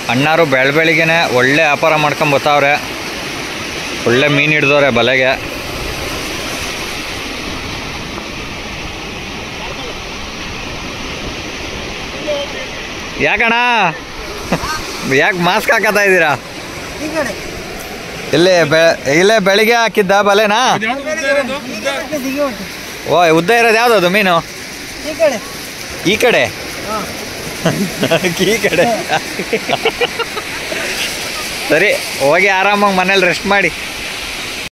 ಅಣ್ಣಾರು ಬೆಳ ಬೆಳಿಗ್ಗೆನೆ ಒಳ್ಳೆ ವ್ಯಾಪಾರ ಮಾಡ್ಕೊಂಡ್ ಬರ್ತಾವ್ರೆ ಒಳ್ಳೆ ಮೀನು ಹಿಡ್ದವ್ರೆ ಬಲೆಗೆ ಯಾಕಣ್ಣ ಯಾಕೆ ಮಾಸ್ಕ್ ಹಾಕತಾ ಇದ್ದೀರಾ ಈ ಕಡೆ ಇಲ್ಲೇ ಬೆ ಇಲ್ಲೇ ಬೆಳಿಗ್ಗೆ ಹಾಕಿದ್ದ ಬಲೆನಾ ದಿಗಿ ಉಂಟು ಓ ಉದ್ದ ಇರೋದು ಯಾವ್ದದು ಮೀನು ಈ ಕಡೆ ಈ ಕಡೆ ಹಾಂ ಈ ಕಡೆ ಸರಿ ಹೋಗಿ ಆರಾಮಾಗಿ ಮನೇಲಿ ರೆಸ್ಟ್ ಮಾಡಿ